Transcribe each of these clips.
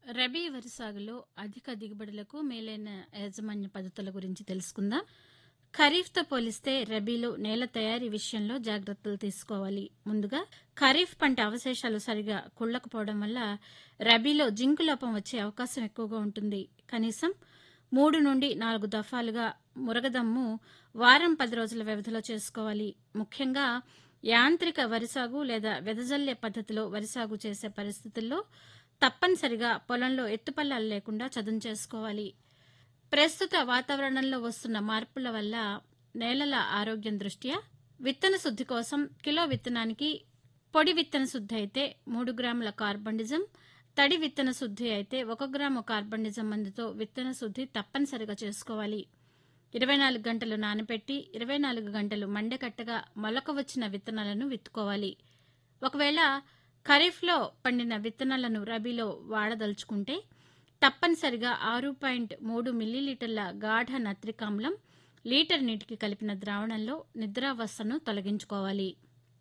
రబీ వరి సాగులో అధిక దిగుబడులకు మేలైన యాజమాన్య పద్ధతుల గురించి తెలుసుకుందాం ఖరీఫ్తో పోలిస్తే రబీలో నేల తయారీ విషయంలో జాగ్రత్తలు తీసుకోవాలి ముందుగా ఖరీఫ్ పంట అవశేషాలు సరిగా కుళ్ళకపోవడం వల్ల రబీలో జింకు లోపం వచ్చే అవకాశం ఎక్కువగా ఉంటుంది కనీసం మూడు నుండి నాలుగు దఫాలుగా మురగదమ్ము వారం పది రోజుల వ్యవధిలో చేసుకోవాలి ముఖ్యంగా యాంత్రిక వరి సాగు లేదా వెదజల్లే పద్ధతిలో వరి సాగు చేసే పరిస్థితుల్లో తప్పనిసరిగా పొలంలో ఎత్తుపల్లాలు లేకుండా చదును చేసుకోవాలి ప్రస్తుత వాతావరణంలో వస్తున్న మార్పుల వల్ల నేలల ఆరోగ్యం దృష్ట్యా విత్తన శుద్ధి కోసం కిలో విత్తనానికి పొడి విత్తన శుద్ధి అయితే మూడు గ్రాముల కార్బండిజం తడి విత్తన శుద్ధి అయితే ఒక గ్రాము కార్బండిజం మందుతో విత్తన శుద్ధి తప్పనిసరిగా చేసుకోవాలి ఇరవై నాలుగు గంటలు నానబెట్టి ఇరవై నాలుగు గంటలు మండకట్టగా మొలక వచ్చిన విత్తనాలను విత్తుకోవాలి ఒకవేళ ఖరీఫ్లో పండిన విత్తనాలను రబీలో వాడదలుచుకుంటే తప్పనిసరిగా ఆరు పాయింట్ మూడు మిల్లీలీటర్ల గాఢ నత్రికామ్లం లీటర్ నీటికి కలిపిన ద్రావణంలో నిద్రావస్థను తొలగించుకోవాలి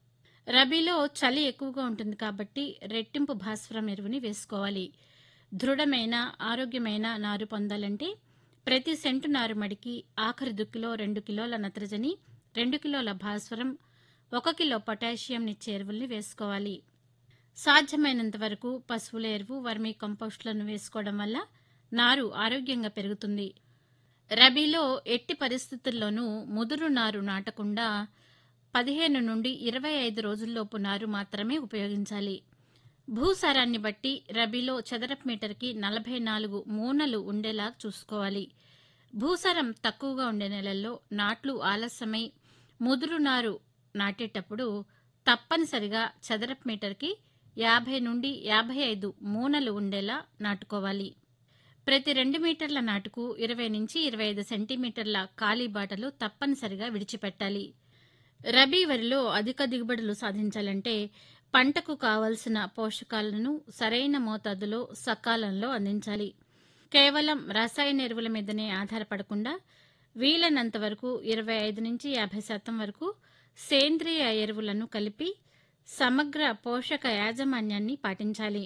రబీలో చలి ఎక్కువగా ఉంటుంది కాబట్టి రెట్టింపు భాస్వరం ఎరువుని వేసుకోవాలి దృఢమైన ఆరోగ్యమైన నారు పొందాలంటే ప్రతి సెంటు నారు మడికి ఆఖరి దుక్కిలో రెండు కిలోల నత్రజని రెండు కిలోల భాస్వరం ఒక కిలో పొటాషియంనిచ్చే ఎరువుల్ని వేసుకోవాలి సాధ్యమైనంత వరకు పశువుల ఎరువు వర్మీ కంపోస్టులను వేసుకోవడం వల్ల నారు ఆరోగ్యంగా పెరుగుతుంది రబీలో ఎట్టి పరిస్థితుల్లోనూ ముదురు నారు నాటకుండా పదిహేను నుండి ఇరవై ఐదు రోజుల్లోపు నారు మాత్రమే ఉపయోగించాలి భూసారాన్ని బట్టి రబీలో చదరపు మీటర్కి నలభై నాలుగు మూనలు ఉండేలా చూసుకోవాలి భూసారం తక్కువగా ఉండే నెలల్లో నాట్లు ఆలస్యమై ముదురు నారు నాటేటప్పుడు తప్పనిసరిగా చదరపు మీటర్కి యాభై నుండి యాభై ఐదు మూనలు ఉండేలా నాటుకోవాలి ప్రతి రెండు మీటర్ల నాటుకు ఇరవై నుంచి ఇరవై ఐదు సెంటీమీటర్ల ఖాళీ బాటలు తప్పనిసరిగా విడిచిపెట్టాలి రబీ వరిలో అధిక దిగుబడులు సాధించాలంటే పంటకు కావలసిన పోషకాలను సరైన మోతాదులో సకాలంలో అందించాలి కేవలం రసాయన ఎరువుల మీదనే ఆధారపడకుండా వీలైనంత వరకు ఇరవై ఐదు నుంచి యాభై శాతం వరకు సేంద్రియ ఎరువులను కలిపి సమగ్ర పోషక యాజమాన్యాన్ని పాటించాలి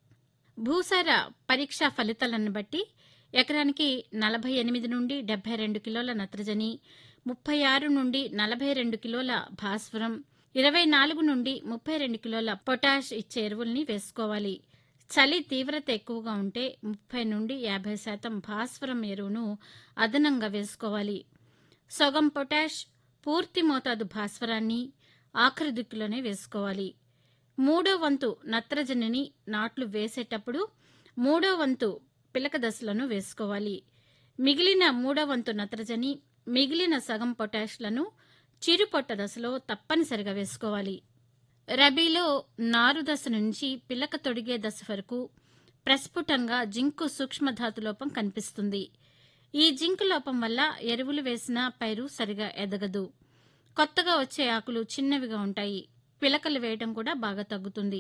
భూసార పరీక్షా ఫలితాలను బట్టి ఎకరానికి నలభై ఎనిమిది నుండి డెబ్బై రెండు కిలోల నత్రజని ముప్పై ఆరు నుండి నలభై రెండు కిలోల భాస్వరం ఇరవై నాలుగు నుండి ముప్పై రెండు కిలోల పొటాష్ ఇచ్చే ఎరువుల్ని వేసుకోవాలి చలి తీవ్రత ఎక్కువగా ఉంటే ముప్పై నుండి యాభై శాతం భాస్వరం ఎరువును అదనంగా వేసుకోవాలి సగం పొటాష్ పూర్తి మోతాదు భాస్వరాన్ని ఆఖరి దిక్కులోనే వేసుకోవాలి మూడో వంతు నత్రజనిని నాట్లు వేసేటప్పుడు మూడో వంతు పిలక దశలను వేసుకోవాలి మిగిలిన మూడో వంతు నత్రజని మిగిలిన సగం పొటాష్లను చిరుపొట్ట దశలో తప్పనిసరిగా వేసుకోవాలి రబీలో నారు దశ నుంచి పిలక తొడిగే దశ వరకు ప్రస్ఫుటంగా జింకు సూక్ష్మధాతు లోపం కనిపిస్తుంది ఈ జింకు లోపం వల్ల ఎరువులు వేసిన పైరు సరిగా ఎదగదు కొత్తగా వచ్చే ఆకులు చిన్నవిగా ఉంటాయి పిలకలు వేయడం కూడా బాగా తగ్గుతుంది